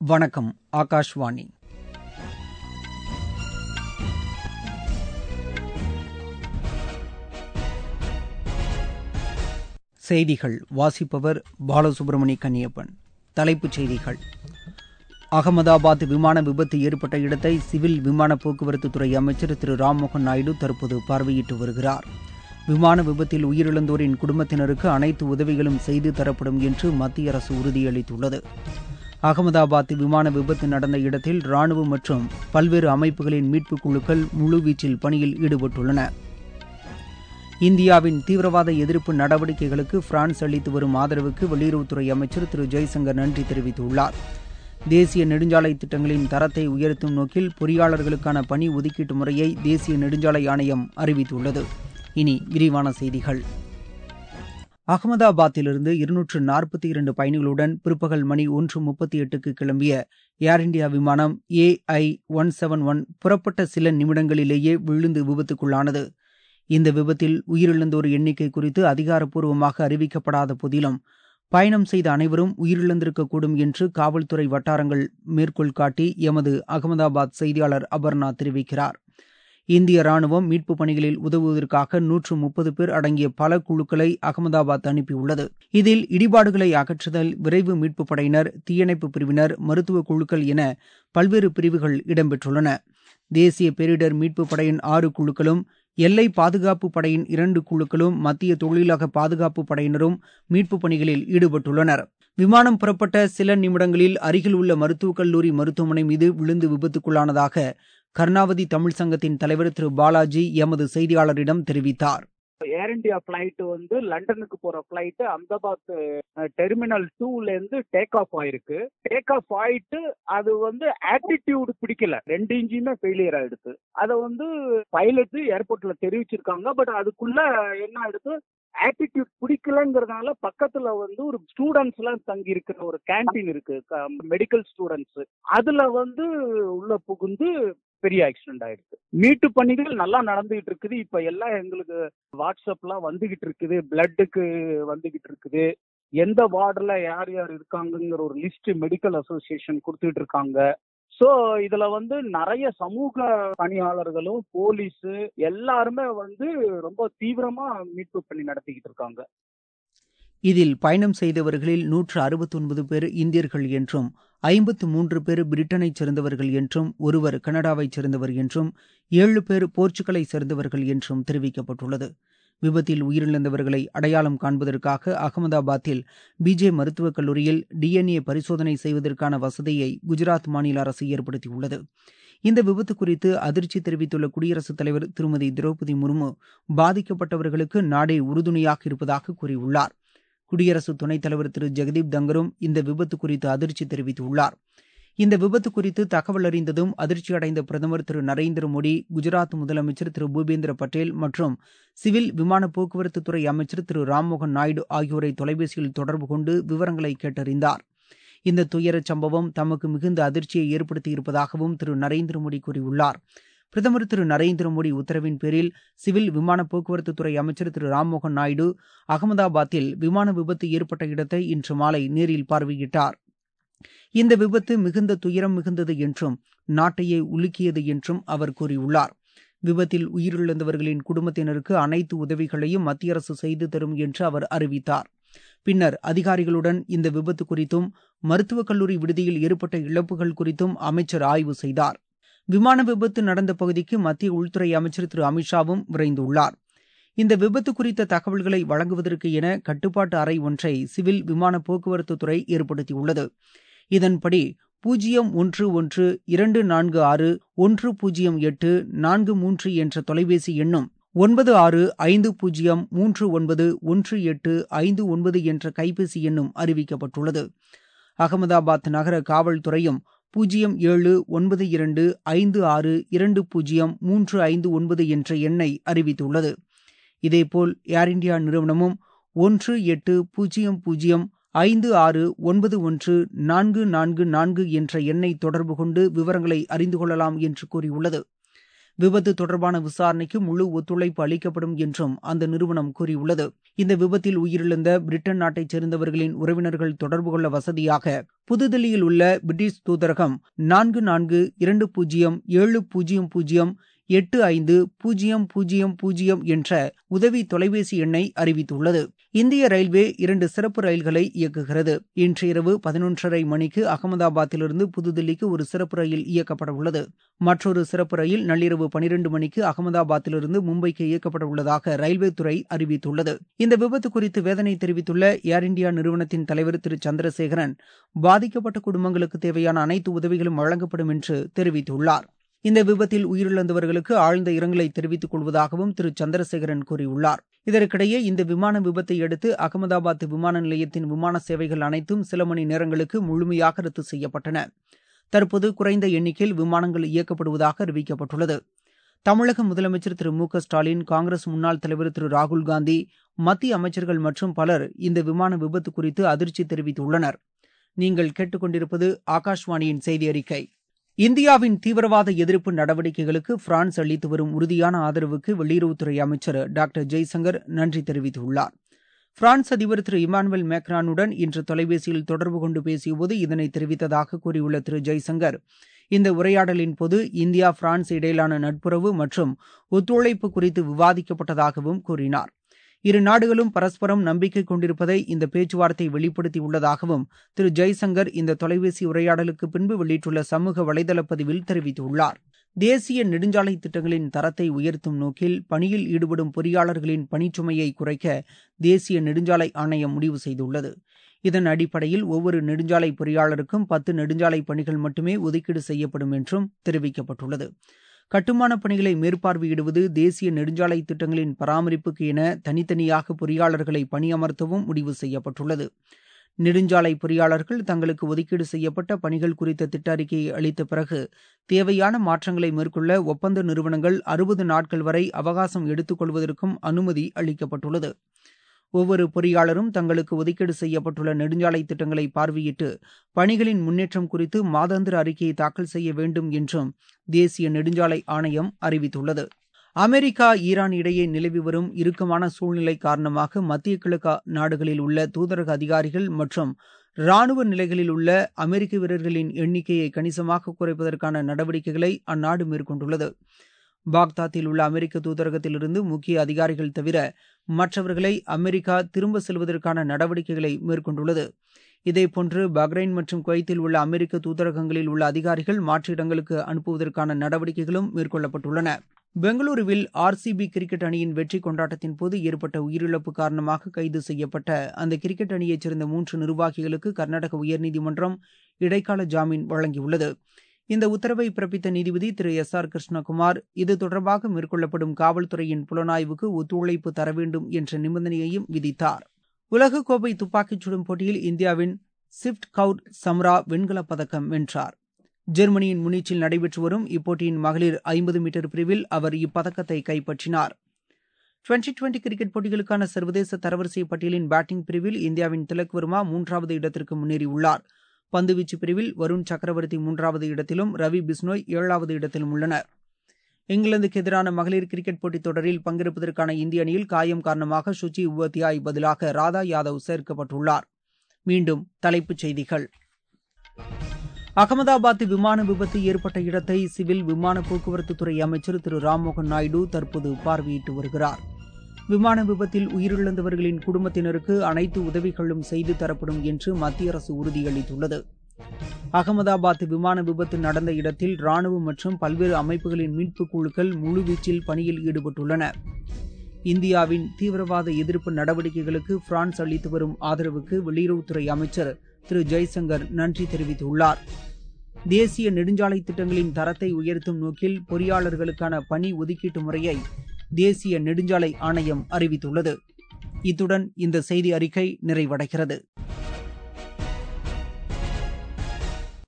வணக்கம் ஆகாஷ்வாணி செய்திகள் வாசிப்பவர் பாலசுப்ரமணி கன்னியப்பன் தலைப்புச் செய்திகள் அகமதாபாத் விமான விபத்து ஏற்பட்ட இடத்தை சிவில் விமான போக்குவரத்து துறை அமைச்சர் திரு ராம்மோகன் நாயுடு தற்போது பார்வையிட்டு வருகிறார் விமான விபத்தில் உயிரிழந்தோரின் குடும்பத்தினருக்கு அனைத்து உதவிகளும் செய்து தரப்படும் என்று மத்திய அரசு உறுதியளித்துள்ளது அகமதாபாத் விமான விபத்து நடந்த இடத்தில் ராணுவம் மற்றும் பல்வேறு அமைப்புகளின் மீட்புக் குழுக்கள் முழுவீச்சில் பணியில் ஈடுபட்டுள்ளன இந்தியாவின் தீவிரவாத எதிர்ப்பு நடவடிக்கைகளுக்கு பிரான்ஸ் அளித்து வரும் ஆதரவுக்கு வெளியுறவுத்துறை அமைச்சர் திரு ஜெய்சங்கர் நன்றி தெரிவித்துள்ளார் தேசிய நெடுஞ்சாலை திட்டங்களின் தரத்தை உயர்த்தும் நோக்கில் பொறியாளர்களுக்கான பணி ஒதுக்கீட்டு முறையை தேசிய நெடுஞ்சாலை ஆணையம் அறிவித்துள்ளது இனி விரிவான செய்திகள் அகமதாபாத்திலிருந்து இருநூற்று நாற்பத்தி இரண்டு பயணிகளுடன் பிற்பகல் மணி ஒன்று முப்பத்தி எட்டுக்கு கிளம்பிய ஏர் இண்டியா விமானம் A I one seven one புறப்பட்ட சில நிமிடங்களிலேயே விழுந்து விபத்துக்குள்ளானது இந்த விபத்தில் உயிரிழந்தோர் எண்ணிக்கை குறித்து அதிகாரப்பூர்வமாக அறிவிக்கப்படாத போதிலும் பயணம் செய்த அனைவரும் உயிரிழந்திருக்கக்கூடும் என்று காவல்துறை வட்டாரங்கள் மேற்கோள் காட்டி எமது அகமதாபாத் செய்தியாளர் அபர்ணா தெரிவிக்கிறார் இந்திய ராணுவம் மீட்புப் பணிகளில் உதவுவதற்காக நூற்று முப்பது பேர் அடங்கிய பல குழுக்களை அகமதாபாத் அனுப்பியுள்ளது இதில் இடிபாடுகளை அகற்றுதல் விரைவு மீட்புப் படையினர் தீயணைப்பு பிரிவினர் மருத்துவ குழுக்கள் என பல்வேறு பிரிவுகள் இடம்பெற்றுள்ளன தேசிய பேரிடர் மீட்புப் படையின் ஆறு குழுக்களும் எல்லை பாதுகாப்பு படையின் இரண்டு குழுக்களும் மத்திய தொழிலக பாதுகாப்பு படையினரும் மீட்புப் பணிகளில் ஈடுபட்டுள்ளனர் விமானம் புறப்பட்ட சில நிமிடங்களில் அருகில் உள்ள மருத்துவக் கல்லூரி மருத்துவமனை மீது விழுந்து விபத்துக்குள்ளானதாக கர்ணாவதி தமிழ் சங்கத்தின் தலைவர் திரு பாலாஜி எமது செய்தியாளரிடம் தெரிவித்தார் ஏர் இண்டியா பிளைட் வந்து லண்டனுக்கு போற பிளைட் அகமதாபாத் டெர்மினல் டூல இருந்து டேக் ஆஃப் ஆயிருக்கு டேக் ஆஃப் ஆயிட்டு அது வந்து ஆட்டிடியூடு பிடிக்கல ரெண்டு இன்ஜினுமே ஃபெயிலியர் ஆயிடுச்சு அதை வந்து பைலட் ஏர்போர்ட்ல தெரிவிச்சிருக்காங்க பட் அதுக்குள்ள என்ன ஆயிடுச்சு ஆட்டிடியூட் பிடிக்கலங்கிறதுனால பக்கத்துல வந்து ஒரு ஸ்டூடெண்ட்ஸ் எல்லாம் தங்கி இருக்கிற ஒரு கேன்டீன் இருக்கு மெடிக்கல் ஸ்டூடெண்ட்ஸ் அதுல வந்து உள்ள புகுந்து பெரிய ஆக்சிடென்ட் ஆயிடுச்சு மீட்டு பணிகள் நல்லா நடந்துகிட்டு இருக்குது இப்ப எல்லாம் எங்களுக்கு வாட்ஸ்அப்லாம் வந்துகிட்டு இருக்குது பிளட்டுக்கு வந்துகிட்டு இருக்குது எந்த வார்டுல யார் யார் இருக்காங்கங்கிற ஒரு லிஸ்ட் மெடிக்கல் அசோசியேஷன் கொடுத்துட்டு இருக்காங்க ஸோ இதுல வந்து நிறைய சமூக பணியாளர்களும் போலீஸ் எல்லாருமே வந்து ரொம்ப தீவிரமா மீட்பு பணி நடத்திக்கிட்டு இருக்காங்க இதில் பயணம் செய்தவர்களில் நூற்று அறுபத்தி ஒன்பது பேர் இந்தியர்கள் என்றும் ஐம்பத்து மூன்று பேர் பிரிட்டனைச் சேர்ந்தவர்கள் என்றும் ஒருவர் கனடாவைச் சேர்ந்தவர் என்றும் ஏழு பேர் போர்ச்சுகலை சேர்ந்தவர்கள் என்றும் தெரிவிக்கப்பட்டுள்ளது விபத்தில் உயிரிழந்தவர்களை அடையாளம் காண்பதற்காக அகமதாபாத்தில் பிஜே மருத்துவக் கல்லூரியில் டிஎன்ஏ பரிசோதனை செய்வதற்கான வசதியை குஜராத் மாநில அரசு ஏற்படுத்தியுள்ளது இந்த விபத்து குறித்து அதிர்ச்சி தெரிவித்துள்ள குடியரசுத் தலைவர் திருமதி திரௌபதி முர்மு பாதிக்கப்பட்டவர்களுக்கு நாடே உறுதுணையாக இருப்பதாக கூறியுள்ளார் குடியரசு துணைத் தலைவர் திரு ஜெகதீப் தங்கரும் இந்த விபத்து குறித்து அதிர்ச்சி தெரிவித்துள்ளார் இந்த விபத்து குறித்து தகவல் அறிந்ததும் அதிர்ச்சியடைந்த பிரதமர் திரு நரேந்திர மோடி குஜராத் முதலமைச்சர் திரு பூபேந்திர பட்டேல் மற்றும் சிவில் விமான போக்குவரத்து துறை அமைச்சர் திரு ராம்மோகன் நாயுடு ஆகியோரை தொலைபேசியில் தொடர்பு கொண்டு விவரங்களை கேட்டறிந்தார் இந்த துயரச் சம்பவம் தமக்கு மிகுந்த அதிர்ச்சியை ஏற்படுத்தியிருப்பதாகவும் திரு நரேந்திர மோடி கூறியுள்ளார் பிரதமர் திரு நரேந்திர மோடி உத்தரவின் பேரில் சிவில் விமான போக்குவரத்து துறை அமைச்சர் திரு ராம்மோகன் நாயுடு அகமதாபாத்தில் விமான விபத்து ஏற்பட்ட இடத்தை இன்று மாலை நேரில் பார்வையிட்டார் இந்த விபத்து மிகுந்த துயரம் மிகுந்தது என்றும் நாட்டையே உலுக்கியது என்றும் அவர் கூறியுள்ளார் விபத்தில் உயிரிழந்தவர்களின் குடும்பத்தினருக்கு அனைத்து உதவிகளையும் மத்திய அரசு செய்து தரும் என்று அவர் அறிவித்தார் பின்னர் அதிகாரிகளுடன் இந்த விபத்து குறித்தும் மருத்துவக் கல்லூரி விடுதியில் ஏற்பட்ட இழப்புகள் குறித்தும் அமைச்சர் ஆய்வு செய்தார் விமான விபத்து நடந்த பகுதிக்கு மத்திய உள்துறை அமைச்சர் திரு அமித்ஷாவும் விரைந்துள்ளார் இந்த விபத்து குறித்த தகவல்களை வழங்குவதற்கு என கட்டுப்பாட்டு அறை ஒன்றை சிவில் விமான போக்குவரத்து துறை ஏற்படுத்தியுள்ளது இதன்படி பூஜ்ஜியம் ஒன்று ஒன்று இரண்டு நான்கு ஆறு ஒன்று பூஜ்ஜியம் எட்டு நான்கு மூன்று என்ற தொலைபேசி எண்ணும் ஒன்பது ஆறு ஐந்து பூஜ்ஜியம் மூன்று ஒன்பது ஒன்று எட்டு ஐந்து ஒன்பது என்ற கைபேசி எண்ணும் அறிவிக்கப்பட்டுள்ளது அகமதாபாத் நகர காவல்துறையும் பூஜ்ஜியம் ஏழு ஒன்பது இரண்டு ஐந்து ஆறு இரண்டு பூஜ்ஜியம் மூன்று ஐந்து ஒன்பது என்ற எண்ணை அறிவித்துள்ளது இதேபோல் ஏர் இண்டியா நிறுவனமும் ஒன்று எட்டு பூஜ்ஜியம் பூஜ்ஜியம் ஐந்து ஆறு ஒன்பது ஒன்று நான்கு நான்கு நான்கு என்ற எண்ணை தொடர்பு கொண்டு விவரங்களை அறிந்து கொள்ளலாம் என்று கூறியுள்ளது விபத்து தொடர்பான விசாரணைக்கு முழு ஒத்துழைப்பு அளிக்கப்படும் என்றும் அந்த நிறுவனம் கூறியுள்ளது இந்த விபத்தில் உயிரிழந்த பிரிட்டன் நாட்டைச் சேர்ந்தவர்களின் உறவினர்கள் தொடர்பு கொள்ள வசதியாக புதுதில்லியில் உள்ள பிரிட்டிஷ் தூதரகம் நான்கு நான்கு இரண்டு பூஜ்ஜியம் ஏழு பூஜ்ஜியம் பூஜ்ஜியம் எட்டு ஐந்து பூஜ்ஜியம் பூஜ்ஜியம் பூஜ்ஜியம் என்ற உதவி தொலைபேசி எண்ணை அறிவித்துள்ளது இந்திய ரயில்வே இரண்டு சிறப்பு ரயில்களை இயக்குகிறது இன்று இரவு பதினொன்றரை மணிக்கு அகமதாபாத்திலிருந்து புதுதில்லிக்கு ஒரு சிறப்பு ரயில் இயக்கப்பட உள்ளது மற்றொரு சிறப்பு ரயில் நள்ளிரவு பனிரெண்டு மணிக்கு அகமதாபாத்திலிருந்து மும்பைக்கு இயக்கப்பட உள்ளதாக ரயில்வே துறை அறிவித்துள்ளது இந்த விபத்து குறித்து வேதனை தெரிவித்துள்ள ஏர் இண்டியா நிறுவனத்தின் தலைவர் திரு சந்திரசேகரன் பாதிக்கப்பட்ட குடும்பங்களுக்கு தேவையான அனைத்து உதவிகளும் வழங்கப்படும் என்று தெரிவித்துள்ளார் இந்த விபத்தில் உயிரிழந்தவர்களுக்கு ஆழ்ந்த இரங்கலை தெரிவித்துக் கொள்வதாகவும் திரு சந்திரசேகரன் கூறியுள்ளார் இதற்கிடையே இந்த விமான விபத்தை அடுத்து அகமதாபாத் விமான நிலையத்தின் விமான சேவைகள் அனைத்தும் சில மணி நேரங்களுக்கு முழுமையாக ரத்து செய்யப்பட்டன தற்போது குறைந்த எண்ணிக்கையில் விமானங்கள் இயக்கப்படுவதாக அறிவிக்கப்பட்டுள்ளது தமிழக முதலமைச்சர் திரு மு க ஸ்டாலின் காங்கிரஸ் முன்னாள் தலைவர் திரு ராகுல்காந்தி மத்திய அமைச்சர்கள் மற்றும் பலர் இந்த விமான விபத்து குறித்து அதிர்ச்சி தெரிவித்துள்ளனர் நீங்கள் கேட்டுக்கொண்டிருப்பது ஆகாஷ்வாணியின் செய்தி அறிக்கை இந்தியாவின் தீவிரவாத எதிர்ப்பு நடவடிக்கைகளுக்கு பிரான்ஸ் அளித்து வரும் உறுதியான ஆதரவுக்கு வெளியுறவுத்துறை அமைச்சர் டாக்டர் ஜெய்சங்கர் நன்றி தெரிவித்துள்ளார் பிரான்ஸ் அதிபர் திரு இமானுவேல் மேக்ரானுடன் இன்று தொலைபேசியில் தொடர்பு கொண்டு பேசியபோது இதனை தெரிவித்ததாக கூறியுள்ள திரு ஜெய்சங்கர் இந்த உரையாடலின் போது இந்தியா பிரான்ஸ் இடையிலான நட்புறவு மற்றும் ஒத்துழைப்பு குறித்து விவாதிக்கப்பட்டதாகவும் கூறினார் இரு நாடுகளும் பரஸ்பரம் நம்பிக்கை கொண்டிருப்பதை இந்த பேச்சுவார்த்தை வெளிப்படுத்தியுள்ளதாகவும் திரு ஜெய்சங்கர் இந்த தொலைபேசி உரையாடலுக்கு பின்பு வெளியிட்டுள்ள சமூக வலைதள பதிவில் தெரிவித்துள்ளார் தேசிய நெடுஞ்சாலை திட்டங்களின் தரத்தை உயர்த்தும் நோக்கில் பணியில் ஈடுபடும் பொறியாளர்களின் பணிச்சுமையை குறைக்க தேசிய நெடுஞ்சாலை ஆணையம் முடிவு செய்துள்ளது இதன் அடிப்படையில் ஒவ்வொரு நெடுஞ்சாலை பொறியாளருக்கும் பத்து நெடுஞ்சாலை பணிகள் மட்டுமே ஒதுக்கீடு செய்யப்படும் என்றும் தெரிவிக்கப்பட்டுள்ளது கட்டுமானப் பணிகளை மேற்பார்வையிடுவது தேசிய நெடுஞ்சாலை திட்டங்களின் பராமரிப்புக்கு என தனித்தனியாக பொறியாளர்களை பணியமர்த்தவும் முடிவு செய்யப்பட்டுள்ளது நெடுஞ்சாலை பொறியாளர்கள் தங்களுக்கு ஒதுக்கீடு செய்யப்பட்ட பணிகள் குறித்த திட்ட அறிக்கையை அளித்த பிறகு தேவையான மாற்றங்களை மேற்கொள்ள ஒப்பந்த நிறுவனங்கள் அறுபது நாட்கள் வரை அவகாசம் எடுத்துக் கொள்வதற்கும் அனுமதி அளிக்கப்பட்டுள்ளது ஒவ்வொரு பொறியாளரும் தங்களுக்கு ஒதுக்கீடு செய்யப்பட்டுள்ள நெடுஞ்சாலை திட்டங்களை பார்வையிட்டு பணிகளின் முன்னேற்றம் குறித்து மாதாந்திர அறிக்கையை தாக்கல் செய்ய வேண்டும் என்றும் தேசிய நெடுஞ்சாலை ஆணையம் அறிவித்துள்ளது அமெரிக்கா ஈரான் இடையே நிலவி வரும் இறுக்கமான சூழ்நிலை காரணமாக மத்திய கிழக்கு நாடுகளில் உள்ள தூதரக அதிகாரிகள் மற்றும் ராணுவ நிலைகளில் உள்ள அமெரிக்க வீரர்களின் எண்ணிக்கையை கணிசமாக குறைப்பதற்கான நடவடிக்கைகளை அந்நாடு மேற்கொண்டுள்ளது பாக்தாத்தில் உள்ள அமெரிக்க தூதரகத்திலிருந்து முக்கிய அதிகாரிகள் தவிர மற்றவர்களை அமெரிக்கா திரும்ப செல்வதற்கான நடவடிக்கைகளை மேற்கொண்டுள்ளது இதேபோன்று பஹ்ரைன் மற்றும் குவைத்தில் உள்ள அமெரிக்க தூதரகங்களில் உள்ள அதிகாரிகள் மாற்று இடங்களுக்கு அனுப்புவதற்கான நடவடிக்கைகளும் மேற்கொள்ளப்பட்டுள்ளன பெங்களூருவில் ஆர்சிபி கிரிக்கெட் அணியின் வெற்றி கொண்டாட்டத்தின் போது ஏற்பட்ட உயிரிழப்பு காரணமாக கைது செய்யப்பட்ட அந்த கிரிக்கெட் அணியைச் சேர்ந்த மூன்று நிர்வாகிகளுக்கு கர்நாடக உயர்நீதிமன்றம் இடைக்கால ஜாமீன் வழங்கியுள்ளது இந்த உத்தரவை பிறப்பித்த நீதிபதி திரு எஸ் ஆர் கிருஷ்ணகுமார் இது தொடர்பாக மேற்கொள்ளப்படும் காவல்துறையின் புலனாய்வுக்கு ஒத்துழைப்பு தர வேண்டும் என்ற நிபந்தனையையும் விதித்தார் உலகக்கோப்பை துப்பாக்கிச் சுடும் போட்டியில் இந்தியாவின் சிப்ட் கவுர் சம்ரா வெண்கலப் பதக்கம் வென்றார் ஜெர்மனியின் முனிச்சில் நடைபெற்று வரும் இப்போட்டியின் மகளிர் ஐம்பது மீட்டர் பிரிவில் அவர் இப்பதக்கத்தை கைப்பற்றினார் டுவெண்டி டுவெண்டி கிரிக்கெட் போட்டிகளுக்கான சர்வதேச தரவரிசை பட்டியலின் பேட்டிங் பிரிவில் இந்தியாவின் திலக் வர்மா மூன்றாவது இடத்திற்கு முன்னேறியுள்ளார் பந்துவீச்சு பிரிவில் வருண் சக்கரவர்த்தி மூன்றாவது இடத்திலும் ரவி பிஸ்னோய் ஏழாவது இடத்திலும் உள்ளனர் இங்கிலாந்துக்கு எதிரான மகளிர் கிரிக்கெட் போட்டித் தொடரில் பங்கேற்பதற்கான இந்திய அணியில் காயம் காரணமாக சுச்சி உவத்தியாய் பதிலாக ராதா யாதவ் சேர்க்கப்பட்டுள்ளார் மீண்டும் தலைப்புச் செய்திகள் அகமதாபாத் விமான விபத்து ஏற்பட்ட இடத்தை சிவில் விமான போக்குவரத்து துறை அமைச்சர் திரு ராம்மோகன் நாயுடு தற்போது பார்வையிட்டு வருகிறார் விமான விபத்தில் உயிரிழந்தவர்களின் குடும்பத்தினருக்கு அனைத்து உதவிகளும் செய்து தரப்படும் என்று மத்திய அரசு உறுதியளித்துள்ளது அகமதாபாத் விமான விபத்து நடந்த இடத்தில் ராணுவம் மற்றும் பல்வேறு அமைப்புகளின் மீட்பு குழுக்கள் முழுவீச்சில் பணியில் ஈடுபட்டுள்ளன இந்தியாவின் தீவிரவாத எதிர்ப்பு நடவடிக்கைகளுக்கு பிரான்ஸ் அளித்து வரும் ஆதரவுக்கு வெளியுறவுத்துறை அமைச்சர் திரு ஜெய்சங்கர் நன்றி தெரிவித்துள்ளார் தேசிய நெடுஞ்சாலை திட்டங்களின் தரத்தை உயர்த்தும் நோக்கில் பொறியாளர்களுக்கான பணி ஒதுக்கீட்டு முறையை தேசிய நெடுஞ்சாலை ஆணையம் அறிவித்துள்ளது இத்துடன் இந்த செய்தி அறிக்கை நிறைவடைகிறது